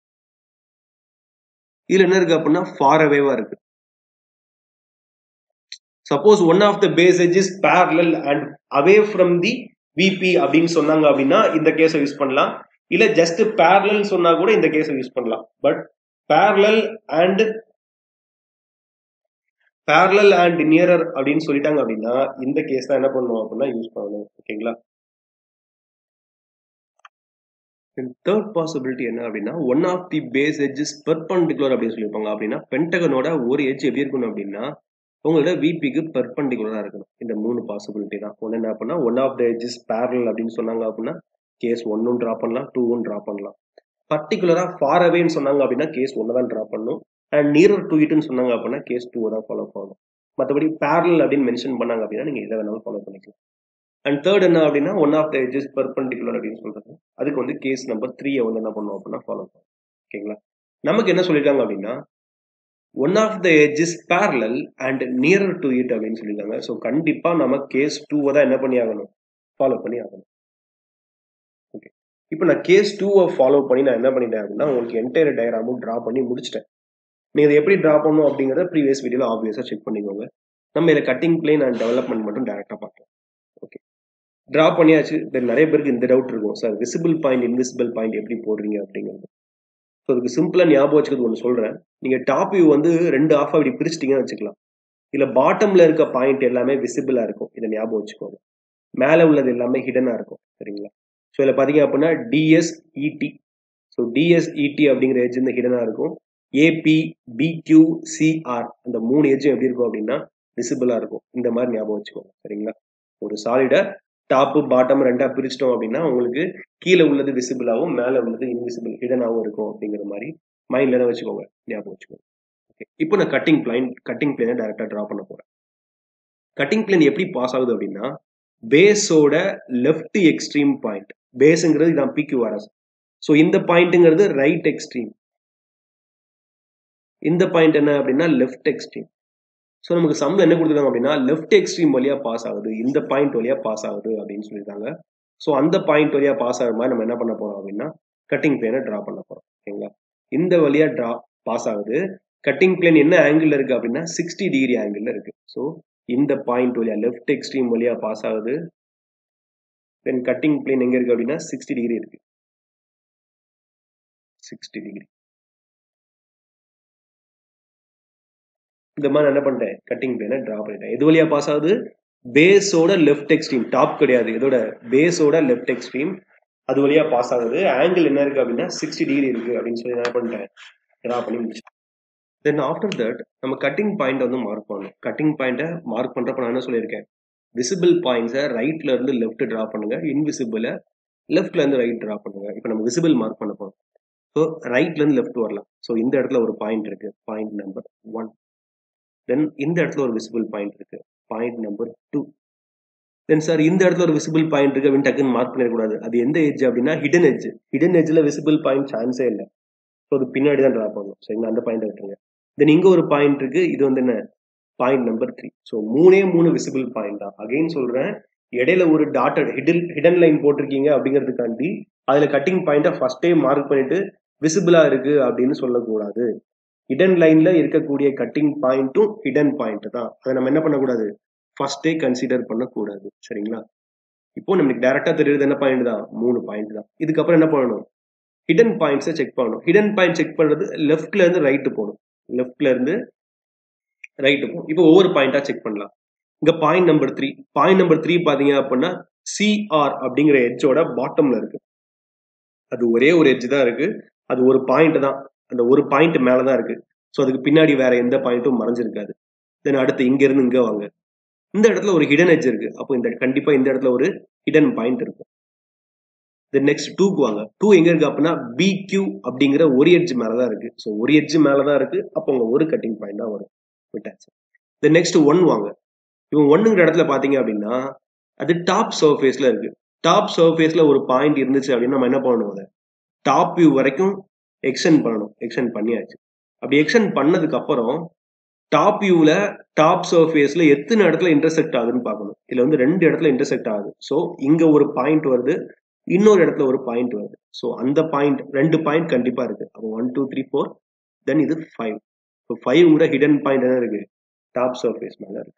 இதுல என்ன இருக்கு அப்படின்னா ஃபார் அவேவா இருக்கு suppose one of the base edge is parallel and away from the VP அப்படின்னு சொன்னாங்க அப்படின்னா இந்த கேஸை யூஸ் பண்ணலாம் இல்ல ஜஸ்ட் பேரலல் சொன்னா கூட இந்த கேஸை யூஸ் பண்ணலாம் but parallel and parallel and nearer அப்படின்னு சொல்லிட்டாங்க அப்படின்னா இந்த கேஸ் தான் என்ன பண்ணுவோம் அப்படின்னா யூஸ் பண்ணணும் ஓகேங்களா தேர்ட் பாசிபிலிட்டி என்ன அப்படின்னா one of the base edges perpendicular அப்படின்னு சொல்லியிருப்பாங்க அப்படின்னா பென்டகனோட ஒரு எட்ஜ் எப்படி இருக்கணும் அப்படின்னா உங்களோட விபிக்கு பெர்பண்டிகுலரா இருக்கணும் இந்த மூணு பாசிபிலிட்டி தான் ஒன்று என்ன அப்படின்னா one of the edges parallel அப்படின்னு சொன்னாங்க அப்படின்னா கேஸ் ஒன்னும் ட்ரா பண்ணலாம் டூவும் ட்ரா பண்ணலாம் பர்டிகுலரா ஃபார் அவேன்னு சொன்னாங்க அப்படின்னா கேஸ் ஒன்று தான் ட்ரா பண்ணணும் அண்ட் நியரர் டு இட்னு சொன்னாங்க அப்படின்னா கேஸ் டூ தான் ஃபாலோ பண்ணணும் மற்றபடி பேரல் அப்படின்னு மென்ஷன் பண்ணாங்க அப்படின்னா நீங்க எதை வேணாலும் ஃபாலோ பண்ணிக்கலாம் அண்ட் தேர்ட் என்ன அப்படின்னா one of the edges perpendicular அப்படின்னு சொல்றது அதுக்கு வந்து கேஸ் நம்பர் த்ரீயை வந்து என்ன பண்ணுவோம் அப்படின்னா ஃபாலோ பண்ணும் ஓகேங்களா நமக்கு என்ன சொல்லியிருக்காங்க அப்படின்னா one of the edges parallel and nearer to it அப்படின்னு சொல்லியிருக்காங்க ஸோ கண்டிப்பா நம்ம கேஸ் டூவை தான் என்ன பண்ணி ஆகணும் ஃபாலோ பண்ணி ஆகணும் ஓகே இப்போ நான் கேஸ் டூவை ஃபாலோ பண்ணி நான் என்ன பண்ணிட்டேன் அப்படின்னா உங்களுக்கு என்டையர் டயராமும் ட்ரா பண்ணி முடிச்சிட்டேன் நீங்க இதை எப்படி ட்ரா பண்ணணும் அப்படிங்கிறத ப்ரீவியஸ் வீடியோல ஆப்வியஸா செக் பண்ணிக்கோங்க நம்ம இதில் கட்டிங் பிளேன் அண்ட் டெவலப்மெண்ட் மட்டும் டேரக்டா பார்க்கலாம் ஓகே ட்ரா பண்ணியாச்சு தென் நிறைய பேருக்கு இந்த டவுட் இருக்கும் sir visible point invisible point எப்படி போடுறீங்க அப்படிங்கிறது ஸோ அதுக்கு சிம்பிளா ஞாபகம் வச்சுக்கிறது ஒன்று சொல்றேன் நீங்க டாப் வியூ வந்து ரெண்டு ஆஃபா இப்படி பிரிச்சிட்டீங்கன்னு வச்சுக்கலாம் இல்ல பாட்டம்ல இருக்க பாயிண்ட் எல்லாமே விசிபிளா இருக்கும் இதை ஞாபகம் வச்சுக்கோங்க மேல உள்ளது எல்லாமே ஹிடனா இருக்கும் சரிங்களா ஸோ இதில் பார்த்தீங்க அப்படின்னா டிஎஸ்இடி ஸோ டிஎஸ்இடி அப்படிங்கிற எஜ் இந்த ஹிடனா இருக்கும் ஏபி பிக்யூ சிஆர் அந்த மூணு எஜ்ஜும் எப்படி இருக்கும் அப்படின்னா விசிபிளா இருக்கும் இந்த மாதிரி ஞாபகம் வச்சுக்கோங்க சரிங்களா ஒரு சாலிடை டாப்பு பாட்டம் ரெண்டா பிரிச்சிட்டோம் அப்படின்னா உங்களுக்கு கீழே உள்ளது விசிபிளாகவும் மேலே உள்ளது இன்விசிபிள் ஹிடனாகவும் இருக்கும் அப்படிங்கிற மாதிரி மைண்ட்ல தான் வச்சுக்கோங்க ஞாபகம் வச்சுக்கோங்க ஓகே இப்போ நான் கட்டிங் பிளைன் கட்டிங் பிளேனை டேரக்டா ட்ரா பண்ண போறேன் கட்டிங் பிளேன் எப்படி பாஸ் ஆகுது அப்படின்னா பேஸோட லெஃப்ட் எக்ஸ்ட்ரீம் பாயிண்ட் பேஸுங்கிறது இதான் பிக்யூஆர்எஸ் ஸோ இந்த பாயிண்ட்டுங்கிறது ரைட் எக்ஸ்ட்ரீம் இந்த பாயிண்ட் என்ன அப்படின்னா லெஃப்ட் எக்ஸ்ட்ரீம் ஸோ நமக்கு சம்ல என்ன கொடுத்துருக்காங்க அப்படின்னா லெஃப்ட் எக்ஸ்ட்ரீம் வழியா பாஸ் ஆகுது இந்த பாயிண்ட் வழியா பாஸ் ஆகுது அப்படின்னு சொல்லியிருக்காங்க ஸோ அந்த பாயிண்ட் வழியா பாஸ் ஆகிற மாதிரி நம்ம என்ன பண்ண போறோம் அப்படின்னா கட்டிங் பிளேனை ட்ரா பண்ண போறோம் ஓகேங்களா இந்த வழியா ட்ரா பாஸ் ஆகுது கட்டிங் பிளேன் என்ன ஆங்கிள் இருக்கு அப்படின்னா சிக்ஸ்டி டிகிரி ஆங்கிள் இருக்கு ஸோ இந்த பாயிண்ட் வழியா லெஃப்ட் எக்ஸ்ட்ரீம் வழியா பாஸ் ஆகுது தென் கட்டிங் பிளேன் எங்க இருக்கு அப்படின்னா சிக்ஸ்டி டிகிரி இருக்கு சிக்ஸ்டி டிகிரி இந்த மாதிரி என்ன பண்ணிட்டேன் கட்டிங் பிளேனை டிரா பண்ணிட்டேன் எது வழியா பாஸ் ஆகுது பேஸோட லெஃப்ட் எக்ஸ்ட்ரீம் டாப் கிடையாது இதோட பேஸோட லெஃப்ட் எக்ஸ்ட்ரீம் அது வழியா பாஸ் ஆகுது ஆங்கிள் என்ன இருக்கு அப்படின்னா சிக்ஸ்டி டிகிரி இருக்கு அப்படின்னு சொல்லி என்ன பண்ணிட்டேன் டிரா பண்ணி முடிச்சு தென் ஆஃப்டர் தட் நம்ம கட்டிங் பாயிண்ட் வந்து மார்க் பண்ணணும் கட்டிங் பாயிண்ட்டை மார்க் பண்றப்ப நான் என்ன சொல்லியிருக்கேன் விசிபிள் பாயிண்ட்ஸை ரைட்ல இருந்து லெஃப்ட் டிரா பண்ணுங்க இன்விசிபிளை லெஃப்ட்ல இருந்து ரைட் டிரா பண்ணுங்க இப்போ நம்ம விசிபிள் மார்க் பண்ண போறோம் ஸோ ரைட்ல இருந்து லெஃப்ட் வரலாம் ஸோ இந்த இடத்துல ஒரு பாயிண்ட் இருக்கு பாயிண்ட் நம்பர் ஒன் தென் இந்த இடத்துல ஒரு விசிபிள் பாயிண்ட் இருக்கு point number two then sir இந்த இடத்துல ஒரு விசிபிள் பாயிண்ட் இருக்கு அப்படின்னு டக்குன்னு மார்க் பண்ணிடக்கூடாது அது எந்த எஜ் அப்படின்னா ஹிடன் எஜ் ஹிடன் எஜ்ல விசிபிள் பாயிண்ட் சான்ஸே இல்லை ஸோ அது பின்னாடி தான் ட்ரா பண்ணணும் சரிங்களா அந்த பாயிண்ட் விட்டுருங்க தென் இங்க ஒரு பாயிண்ட் இருக்கு இது வந்து என்ன பாயிண்ட் நம்பர் த்ரீ ஸோ மூணே மூணு விசிபிள் பாயிண்ட் தான் அகைன் சொல்றேன் இடையில ஒரு டாட்டட் ஹிடன் ஹிடன் லைன் போட்டிருக்கீங்க அப்படிங்கிறதுக்காண்டி அதுல கட்டிங் பாயிண்ட்டை ஃபர்ஸ்டே மார்க் பண்ணிட்டு விசிபிளா இருக்கு அப்படின்னு சொல்லக்கூடாது ஹிடன் லைன்ல இருக்கக்கூடிய கட்டிங் பாயிண்ட்டும் ஹிடன் பாயிண்ட் தான் அதை நம்ம என்ன பண்ணக்கூடாது ஃபர்ஸ்டே கன்சிடர் பண்ணக்கூடாது சரிங்களா இப்போ நமக்கு டைரக்டா தெரியுது என்ன பாயிண்ட் தான் மூணு பாயிண்ட் தான் இதுக்கப்புறம் என்ன பண்ணணும் ஹிடன் பாயிண்ட்ஸை செக் பண்ணணும் ஹிடன் பாயிண்ட் செக் பண்றது லெஃப்ட்ல இருந்து ரைட்டு போகணும் லெஃப்ட்ல இருந்து ரைட்டு போகும் இப்போ ஒவ்வொரு பாயிண்டா செக் பண்ணலாம் இங்க point number three point number three பாத்தீங்க அப்படின்னா சிஆர் அப்படிங்கிற எட்ஜோட பாட்டம்ல இருக்கு அது ஒரே ஒரு எட்ஜ் தான் இருக்கு அது ஒரு பாயிண்ட் தான் அந்த ஒரு பாயிண்ட் மேலதான் இருக்கு ஸோ அதுக்கு பின்னாடி வேற எந்த பாயிண்ட்டும் மறைஞ்சிருக்காது தென் அடுத்து இங்க இருந்து இங்க வாங்க இந்த இடத்துல ஒரு ஹிடன் எட்ஜ் இருக்கு அப்போ இந்த கண்டிப்பா இந்த இடத்துல ஒரு ஹிடன் பாயிண்ட் இருக்கும் தென் நெக்ஸ்ட் டூக்கு வாங்க டூ எங்க இருக்கு அப்படின்னா பி கியூ அப்படிங்கிற ஒரு எட்ஜ் மேலதான் இருக்கு ஸோ ஒரு எட்ஜ் மேலதான் இருக்கு அப்போ உங்க ஒரு கட்டிங் பாயிண்டா வரும் விட்டாச்சு தென் நெக்ஸ்ட் ஒன் வாங்க இவன் ஒன்னுங்கிற இடத்துல பாத்தீங்க அப்படின்னா அது டாப் சர்ஃபேஸ்ல இருக்கு டாப் சர்ஃபேஸ்ல ஒரு பாயிண்ட் இருந்துச்சு அப்படின்னா நம்ம என்ன பண்ணணும் அதை டாப் வியூ வரைக்கும் எக்ஸ்டெண்ட் பண்ணணும் எக்ஸ்டெண்ட் பண்ணியாச்சு அப்படி எக்ஸ்டெண்ட் பண்ணதுக்கு அப்புறம் டாப் வியூல டாப் சர்ஃபேஸ்ல எத்தனை இடத்துல இன்டர்செக்ட் ஆகுதுன்னு பார்க்கணும் இதுல வந்து ரெண்டு இடத்துல இன்டர்செக்ட் ஆகுது ஸோ இங்க ஒரு பாயிண்ட் வருது இன்னொரு இடத்துல ஒரு பாயிண்ட் வருது ஸோ அந்த பாயிண்ட் ரெண்டு பாயிண்ட் கண்டிப்பா இருக்கு அப்போ one two three four then இது ஃபைவ் ஸோ ஃபைவ்ங்கிற ஹிடன் பாயிண்ட் என்ன இருக்கு டாப் சர்ஃபேஸ் மேல இருக்கு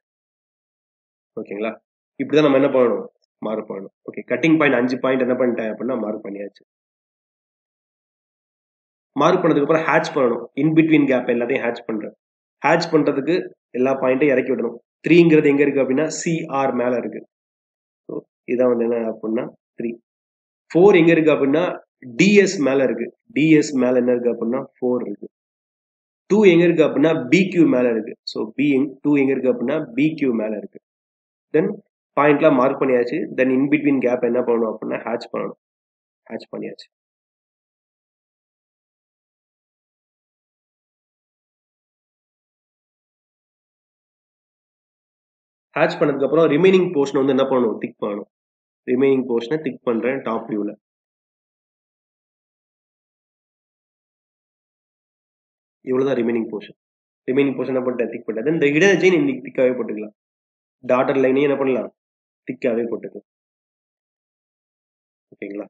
ஓகேங்களா இப்படிதான் நம்ம என்ன பண்ணணும் மார்க் பண்ணணும் ஓகே கட்டிங் பாயிண்ட் அஞ்சு பாயிண்ட் என்ன பண்ணிட்டேன் அப்படின்னா மார்க் பண்ணியாச்சு மார்க் பண்ணதுக்கு அப்புறம் ஹேட்ச் பண்ணணும் இன் பிட்வீன் கேப் எல்லாத்தையும் ஹேட்ச் பண்றேன் ஹேட்ச் பண்றதுக்கு எல்லா பாயிண்ட்டையும் இறக்கி விடணும் த்ரீங்கிறது எங்க இருக்கு அப்படின்னா சிஆர் மேல இருக்கு ஸோ இதான் வந்து என்ன அப்படின்னா த்ரீ ஃபோர் எங்க இருக்கு அப்படின்னா டிஎஸ் மேல இருக்கு டிஎஸ் மேல என்ன இருக்கு அப்படின்னா ஃபோர் இருக்கு டூ எங்க இருக்கு அப்படின்னா பிக்யூ மேல இருக்கு ஸோ பி டூ எங்க இருக்கு அப்படின்னா பிக்யூ மேல இருக்கு தென் பாயிண்ட்லாம் மார்க் பண்ணியாச்சு தென் இன் பிட்வீன் கேப் என்ன பண்ணணும் அப்படின்னா ஹேட்ச் பண்ணணும் ஹேட்ச் பண்ணியாச்சு ஹேட்ச் பண்ணதுக்கு அப்புறம் ரிமைனிங் போர்ஷன் வந்து என்ன பண்ணணும் திக் பண்ணணும் ரிமைனிங் போர்ஷனை திக் பண்றேன் டாப் வியூல இவ்வளவுதான் ரிமைனிங் போர்ஷன் ரிமைனிங் போர்ஷன் என்ன பண்ணிட்டேன் திக் பண்ணிட்டேன் இந்த இடன் செயின் இன்னைக்கு திக்காவே போட்டுக்கலாம் டாட்டர் லைனையும் என்ன பண்ணலாம் திக்காவே போட்டுக்கலாம் ஓகேங்களா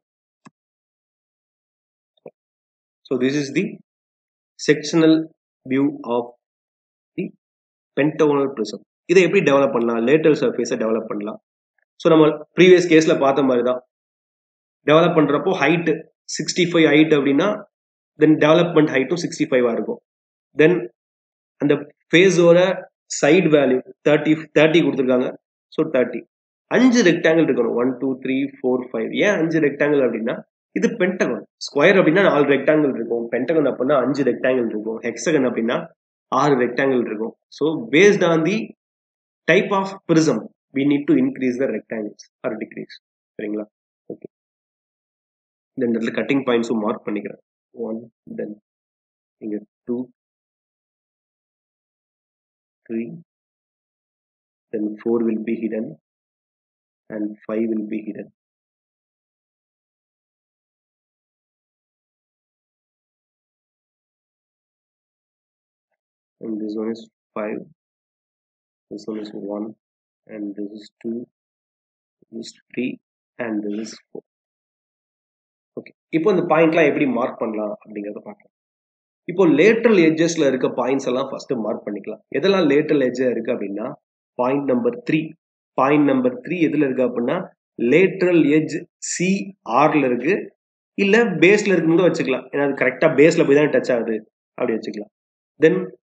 so this is the sectional view of the pentagonal prism இதை எப்படி டெவலப் பண்ணலாம் லேட்டல் சர்ஃபேஸை டெவலப் பண்ணலாம் ஸோ நம்ம ப்ரீவியஸ் கேஸில் பார்த்த மாதிரி தான் டெவலப் பண்ணுறப்போ ஹைட்டு சிக்ஸ்டி ஃபைவ் ஹைட் அப்படின்னா தென் டெவலப்மெண்ட் ஹைட்டும் சிக்ஸ்டி ஃபைவாக இருக்கும் தென் அந்த ஃபேஸோட சைடு வேல்யூ தேர்ட்டி தேர்ட்டி கொடுத்துருக்காங்க ஸோ தேர்ட்டி அஞ்சு ரெக்டாங்கிள் இருக்கணும் one two three four five ஏன் அஞ்சு ரெக்டாங்கிள் அப்படின்னா இது பென்டகன் ஸ்கொயர் அப்படின்னா நாலு ரெக்டாங்கிள் இருக்கும் பென்டகன் அப்படின்னா அஞ்சு ரெக்டாங்கிள் இருக்கும் ஹெக்ஸகன் அப்படின்னா ஆறு ரெக்டாங்கிள் இருக்கும் so based on the type of prism we need to increase the rectangles or decrease சரிங்களா ஓகே இந்த இடத்துல கட்டிங் பாயிண்ட்ஸும் மார்க் பண்ணிக்கிறேன் ஒன் தென் இங்க two three then four will be hidden and five will be hidden and this one is 5 this one is 1 and this is 2 this is 3 and this is 4 okay இப்போ இந்த பாயிண்ட்லாம் எப்படி mark பண்ணலாம் அப்படிங்கிறத பார்க்கலாம் இப்போ lateral எட்ஜஸ்ல இருக்க points எல்லாம் first mark பண்ணிக்கலாம் எதெல்லாம் லேட்ரல் எட்ஜா இருக்கு அப்படின்னா point number three point number three எதுல இருக்கு அப்படின்னா லேட்ரல் எட்ஜ் சி ஆர்ல இருக்கு இல்ல பேஸ்ல இருக்குன்னு கூட வச்சுக்கலாம் ஏன்னா அது கரெக்டா பேஸ்ல போய் தான் டச் ஆகுது அப்படி வச்சுக்கலாம் தென்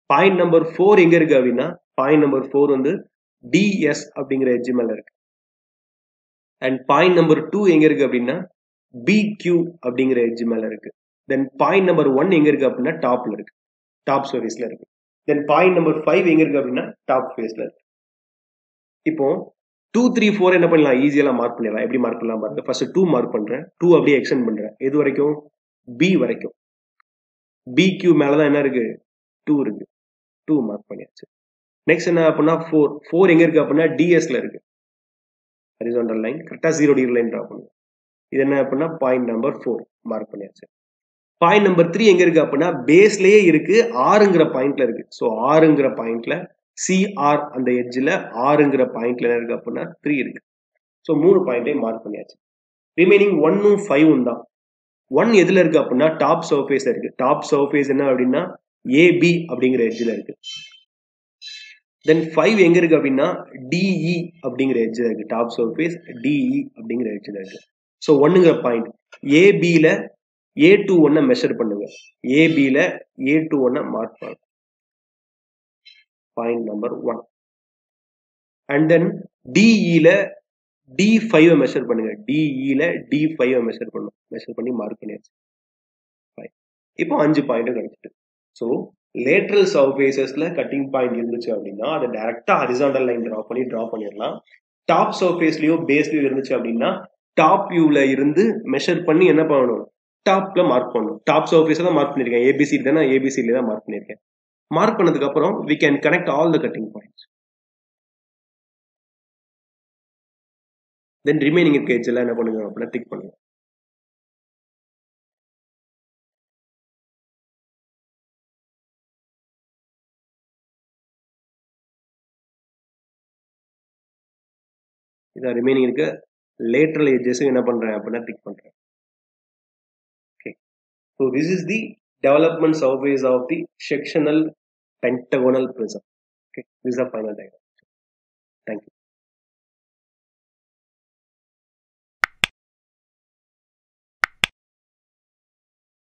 பாயிண்ட் நம்பர் ஃபோர் எங்க இருக்கு அப்படின்னா பாயிண்ட் நம்பர் ஃபோர் வந்து டிஎஸ் அப்படிங்கிற எட்ஜ் மேல இருக்கு அண்ட் பாயிண்ட் நம்பர் டூ எங்க இருக்கு அப்படின்னா பிக்யூ அப்படிங்கிற எட்ஜ் மேல இருக்கு தென் பாயிண்ட் நம்பர் ஒன் எங்க இருக்கு அப்படின்னா டாப்ல இருக்கு டாப் சர்வீஸ்ல இருக்கு தென் பாயிண்ட் நம்பர் ஃபைவ் எங்க இருக்கு அப்படின்னா டாப் ஃபேஸ்ல இருக்கு இப்போ டூ த்ரீ ஃபோர் என்ன பண்ணலாம் ஈஸியெல்லாம் மார்க் பண்ணிடலாம் எப்படி மார்க் பண்ணலாம் பாருங்க ஃபர்ஸ்ட் டூ மார்க் பண்றேன் டூ அப்படியே எக்ஸ்டெண்ட் பண்றேன் எது வரைக்கும் பி வரைக்கும் பி கியூ மேலதான் என்ன இருக்கு டூ இருக்கு டூ மார்க் பண்ணியாச்சு நெக்ஸ்ட் என்ன அப்படின்னா ஃபோர் ஃபோர் எங்க இருக்கு அப்படின்னா டிஎஸ்ல இருக்கு ஹரிசாண்டல் லைன் கரெக்டா ஜீரோ டிகிரி லைன் ட்ரா பண்ணுங்க இது என்ன அப்படின்னா பாயிண்ட் நம்பர் ஃபோர் மார்க் பண்ணியாச்சு பாயிண்ட் நம்பர் த்ரீ எங்க இருக்கு அப்படின்னா பேஸ்லயே இருக்கு ஆறுங்கிற பாயிண்ட்ல இருக்கு ஸோ ஆறுங்கிற பாயிண்ட்ல சிஆர் அந்த எட்ஜில் ஆறுங்கிற பாயிண்ட்ல என்ன இருக்கு அப்படின்னா த்ரீ இருக்கு ஸோ மூணு பாயிண்ட்டையும் மார்க் பண்ணியாச்சு ரிமைனிங் ஒன்னும் ஃபைவும் தான் ஒன் எதுல இருக்கு அப்படின்னா டாப் சர்ஃபேஸ் இருக்கு டாப் சர்ஃபேஸ் என்ன அப்படின்னா ஏபி அப்படிங்கிற எட்ஜில் இருக்கு தென் ஃபைவ் எங்க இருக்கு அப்படின்னா டிஇ அப்படிங்கிற எட்ஜில் இருக்கு டாப் சர்ஃபேஸ் டிஇ அப்படிங்கிற எட்ஜில் இருக்கு ஸோ ஒன்னுங்கிற பாயிண்ட் ஏபியில ஏ டூ ஒன்னை மெஷர் பண்ணுங்க ஏபியில ஏ டூ ஒன்னை மார்க் பண்ணுங்க point number one and then டிஇல டி ஃபைவ் மெஷர் பண்ணுங்க டிஇல டி ஃபைவ் மெஷர் பண்ணும் மெஷர் பண்ணி மார்க் பண்ணியாச்சு இப்போ அஞ்சு பாயிண்ட் கிடைச்சிட்டு ஸோ லேட்ரல் சர்ஃபேசஸ்ல கட்டிங் பாயிண்ட் இருந்துச்சு அப்படின்னா அதை டைரக்டா ஹரிசாண்டல் லைன் ட்ரா பண்ணி ட்ரா பண்ணிடலாம் டாப் சர்ஃபேஸ்லயோ பேஸ்லயோ இருந்துச்சு அப்படின்னா டாப் வியூல இருந்து மெஷர் பண்ணி என்ன பண்ணணும் டாப்ல மார்க் பண்ணணும் டாப் சர்ஃபேஸ் தான் மார்க் பண்ணிருக்கேன் ஏபிசி தானே ஏபிசில தான் மார்க் பண்ணிருக்கேன் மார்க் பண்ணதுக்கு அப்புறம் we can connect all the cutting points then remaining இருக்க எட்ஜ் எல்லாம் என்ன பண்ணுங்க அப்படின்னா டிக் பண்ணுங்க இதான் ரிமைனிங் இருக்க லேட்டரல் எட்ஜஸ் என்ன பண்றேன் அப்படின்னா டிக் பண்றேன் okay so this is the development surface of the sectional pentagonal prism. Okay, this is the final diagram. Thank you.